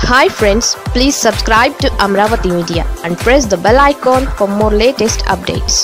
hi friends please subscribe to Amaravati media and press the bell icon for more latest updates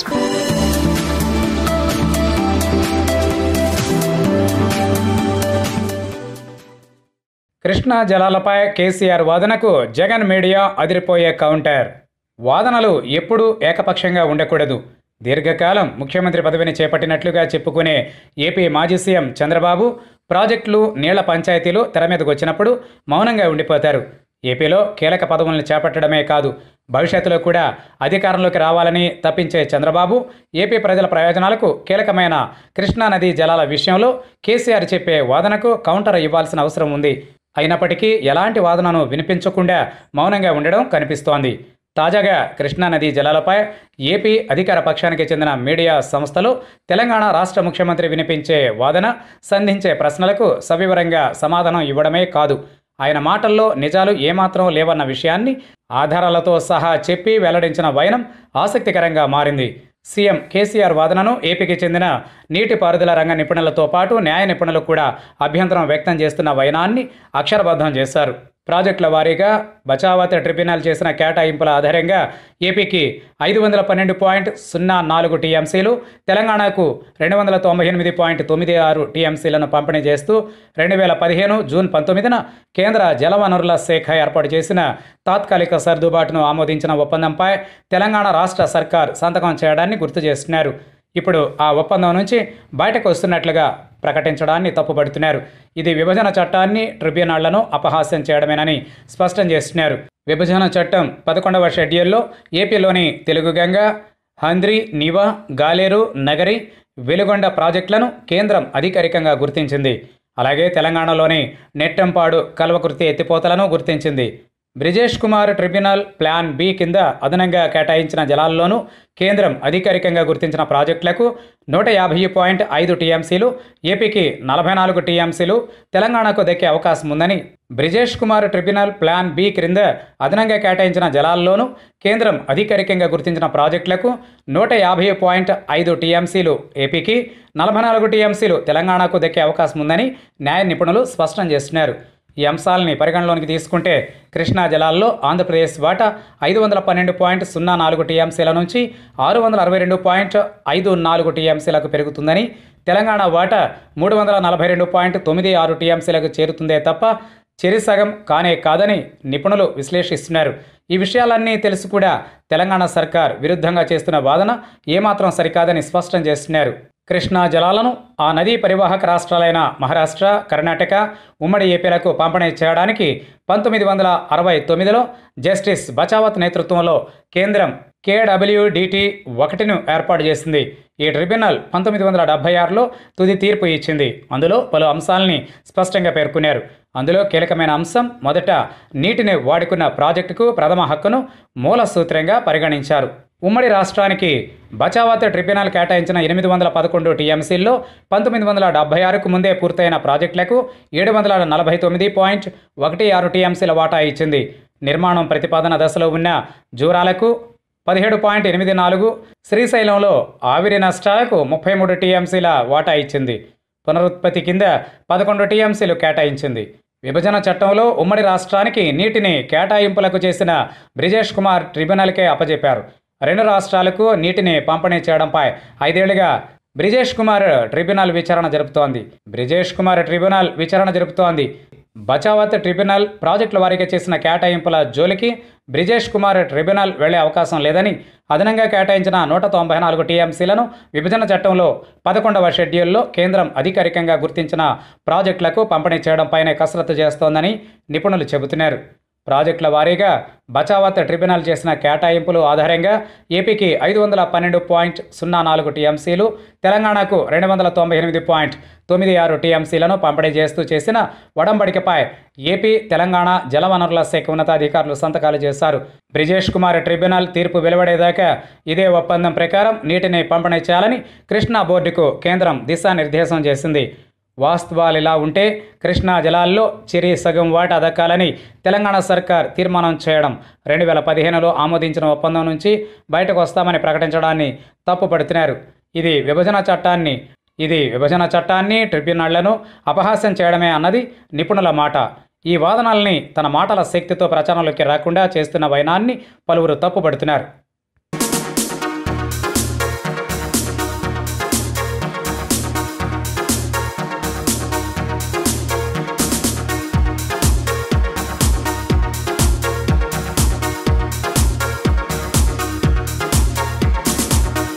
Krishna జలాలపై కేసీఆర్ వాదనకు Jagan media అదిరిపోయే counter వాదనలు ఎప్పుడూ ఏకపక్షంగా ఉండకూడదు దీర్ఘకాలం ముఖ్యమంత్రి పదవిని చేపట్టినట్లుగా చెప్పుకునే ఏపీ మాజీ సీఎం చంద్రబాబు ప్రాజెక్టులు నీళ్ల పంచాయతీలు తెర మీదకు వచ్చినప్పుడు మౌనంగా ఉండిపోతారు ఏపీలో కీలక పదవులను చేపట్టడమే కాదు భవిష్యత్తులో కూడా అధికారంలోకి రావాలని తప్పించే చంద్రబాబు ఏపీ ప్రజల ప్రయోజనాలకు కీలకమైన కృష్ణానదీ జలాల విషయంలో కేసీఆర్ చెప్పే వాదనకు కౌంటర్ ఇవ్వాల్సిన అవసరం ఉంది అయినప్పటికీ ఎలాంటి వాదనను వినిపించకుండా మౌనంగా ఉండడం కనిపిస్తోంది తాజాగా కృష్ణానదీ జలాలపై ఏపీ అధికార పక్షానికి చెందిన మీడియా సంస్థలు తెలంగాణ రాష్ట్ర ముఖ్యమంత్రి వినిపించే వాదన సంధించే ప్రశ్నలకు సవివరంగా సమాధానం ఇవ్వడమే కాదు ఆయన మాటల్లో నిజాలు ఏమాత్రం లేవన్న విషయాన్ని ఆధారాలతో సహా చెప్పి వెల్లడించిన వైనం ఆసక్తికరంగా మారింది సీఎం కేసీఆర్ వాదనను ఏపీకి చెందిన నీటిపారుదల రంగ నిపుణులతో పాటు న్యాయ నిపుణులు కూడా అభ్యంతరం వ్యక్తం చేస్తున్న వైనాన్ని అక్షరబద్ధం చేశారు ప్రాజెక్టుల వారీగా బచావత్ ట్రిబ్యునల్ చేసిన కేటాయింపుల ఆధారంగా ఏపీకి ఐదు వందల పన్నెండు పాయింట్ సున్నా నాలుగు టీఎంసీలు తెలంగాణకు రెండు వందల తొంభై ఎనిమిది పాయింట్ తొమ్మిది ఆరు టీఎంసీలను పంపిణీ చేస్తూ రెండు వేల పదిహేను జూన్ పంతొమ్మిదిన కేంద్ర జలవనరుల శాఖ ఏర్పాటు చేసిన తాత్కాలిక సర్దుబాటును ఆమోదించిన ఒప్పందంపై తెలంగాణ రాష్ట్ర సర్కార్ సంతకం చేయడాన్ని గుర్తు చేస్తున్నారు ఇప్పుడు ఆ ఒప్పందం నుంచి బయటకు వస్తున్నట్లుగా ప్రకటించడాన్ని తప్పుపడుతున్నారు ఇది విభజన చట్టాన్ని ట్రిబ్యునళ్లను అపహాస్యం చేయడమేనని స్పష్టం చేస్తున్నారు విభజన చట్టం పదకొండవ షెడ్యూల్లో ఏపీలోని తెలుగుగంగ హంద్రి నివా గాలేరు నగరి వెలుగొండ ప్రాజెక్టులను కేంద్రం అధికారికంగా గుర్తించింది అలాగే తెలంగాణలోని నెట్టంపాడు కల్వకుర్తి ఎత్తిపోతలను గుర్తించింది Brijesh Kumar tribunal plan B కింద అదనంగా కేటాయించిన జలాల్లోనూ కేంద్రం అధికారికంగా గుర్తించిన ప్రాజెక్టులకు నూట యాభై పాయింట్ ఐదు టీఎంసీలు ఏపీకి నలభై నాలుగు టీఎంసీలు తెలంగాణకు దక్కే అవకాశం ఉందని Brijesh Kumar tribunal plan B క్రింద అదనంగా కేటాయించిన జలాల్లోనూ కేంద్రం అధికారికంగా గుర్తించిన ప్రాజెక్టులకు నూట యాభై పాయింట్ ఐదు టీఎంసీలు ఏపీకి నలభై నాలుగు టీఎంసీలు తెలంగాణకు దక్కే అవకాశం ఉందని న్యాయ నిపుణులు స్పష్టం చేస్తున్నారు ఈ అంశాలని పరిగణలోనికి తీసుకుంటే కృష్ణా జలాల్లో ఆంధ్రప్రదేశ్ వాటా ఐదు వందల పన్నెండు పాయింట్ సున్నా నాలుగు టీఎంసీల నుంచి ఆరు వందల అరవై రెండు పాయింట్ ఐదు నాలుగు టీఎంసీలకు పెరుగుతుందని తెలంగాణ వాటా మూడు వందల నలభై రెండు పాయింట్ తొమ్మిది ఆరు టీఎంసీలకు చేరుతుందే తప్ప చెరిసగం కానే కాదని నిపుణులు విశ్లేషిస్తున్నారు ఈ విషయాలన్నీ తెలుసు కూడా తెలంగాణ సర్కార్ విరుద్ధంగా చేస్తున్న వాదన ఏమాత్రం సరికాదని స్పష్టం చేస్తున్నారు కృష్ణా జలాలను ఆ నదీ పరివాహక రాష్ట్రాలైన మహారాష్ట్ర కర్ణాటక ఉమ్మడి ఏపీలకు పంపిణీ చేయడానికి పంతొమ్మిది వందల అరవై తొమ్మిదిలో జస్టిస్ బచావత్ నేతృత్వంలో కేంద్రం కేడబ్ల్యూడిటి ఒకటిను ఏర్పాటు చేసింది ఈ ట్రిబ్యునల్ పంతొమ్మిది వందల డెబ్బై ఆరులో తుది తీర్పు ఇచ్చింది అందులో పలు అంశాలని స్పష్టంగా పేర్కొన్నారు అందులో కీలకమైన అంశం మొదట నీటిని వాడుకున్న ప్రాజెక్టుకు ప్రథమ హక్కును మూల సూత్రంగా పరిగణించారు ఉమ్మడి రాష్ట్రానికి బచావత్ ట్రిబ్యునల్ కేటాయించిన ఎనిమిది వందల పదకొండు టీఎంసీల్లో పంతొమ్మిది వందల డెబ్బై ఆరుకు ముందే పూర్తయిన ప్రాజెక్టులకు ఏడు వందల నలభై తొమ్మిది పాయింట్ ఒకటి ఆరు టీఎంసీల వాటా ఇచ్చింది నిర్మాణం ప్రతిపాదన దశలో ఉన్న జూరాలకు పదిహేడు పాయింట్ ఎనిమిది నాలుగు శ్రీశైలంలో ఆవిరి నష్టాలకు ముప్పై మూడు టీఎంసీల వాటా ఇచ్చింది పునరుత్పత్తి కింద పదకొండు టీఎంసీలు కేటాయించింది విభజన చట్టంలో ఉమ్మడి రాష్ట్రానికి నీటిని కేటాయింపులకు చేసిన బ్రిజేష్ కుమార్ ట్రిబ్యునల్కే అప్పజెప్పారు రెండు రాష్ట్రాలకు నీటిని పంపిణీ చేయడంపై ఐదేళ్లుగా బ్రిజేష్ కుమార్ ట్రిబ్యునల్ విచారణ జరుపుతోంది బ్రిజేష్ కుమార్ ట్రిబ్యునల్ విచారణ జరుపుతోంది బచావత్ ట్రిబ్యునల్ ప్రాజెక్టుల వారీగా చేసిన కేటాయింపుల జోలికి బ్రిజేష్ కుమార్ ట్రిబ్యునల్ వెళ్లే అవకాశం లేదని అదనంగా కేటాయించిన నూట తొంభై నాలుగు టీఎంసీలను విభజన చట్టంలో పదకొండవ షెడ్యూల్లో కేంద్రం అధికారికంగా గుర్తించిన ప్రాజెక్టులకు పంపిణీ చేయడంపైనే కసరత్తు చేస్తోందని నిపుణులు చెబుతున్నారు ప్రాజెక్టుల వారీగా బచావత్ ట్రిబ్యునల్ చేసిన కేటాయింపులు ఆధారంగా ఏపీకి ఐదు వందల పన్నెండు పాయింట్ సున్నా నాలుగు టీఎంసీలు తెలంగాణకు రెండు వందల తొంభై ఎనిమిది పాయింట్ తొమ్మిది ఆరు టీఎంసీలను పంపిణీ చేస్తూ చేసిన వడంబడికపై ఏపీ తెలంగాణ జలవనరుల శాఖ ఉన్నతాధికారులు సంతకాలు చేశారు బ్రిజేష్ కుమార్ ట్రిబ్యునల్ తీర్పు వెలువడేదాకా ఇదే ఒప్పందం ప్రకారం నీటిని పంపిణీ చేయాలని కృష్ణా బోర్డుకు కేంద్రం దిశానిర్దేశం చేసింది వాస్తవాలు ఇలా ఉంటే కృష్ణా జలాల్లో చిరి సగం వాటా దక్కాలని తెలంగాణ సర్కార్ తీర్మానం చేయడం రెండు వేల పదిహేనులో ఆమోదించిన ఒప్పందం నుంచి బయటకు వస్తామని ప్రకటించడాన్ని తప్పుపడుతున్నారు ఇది విభజన చట్టాన్ని ఇది విభజన చట్టాన్ని ట్రిబ్యునళ్లను అపహాస్యం చేయడమే అన్నది నిపుణుల మాట ఈ వాదనల్ని తన మాటల శక్తితో ప్రచారంలోకి రాకుండా చేస్తున్న వైనాన్ని పలువురు తప్పుపడుతున్నారు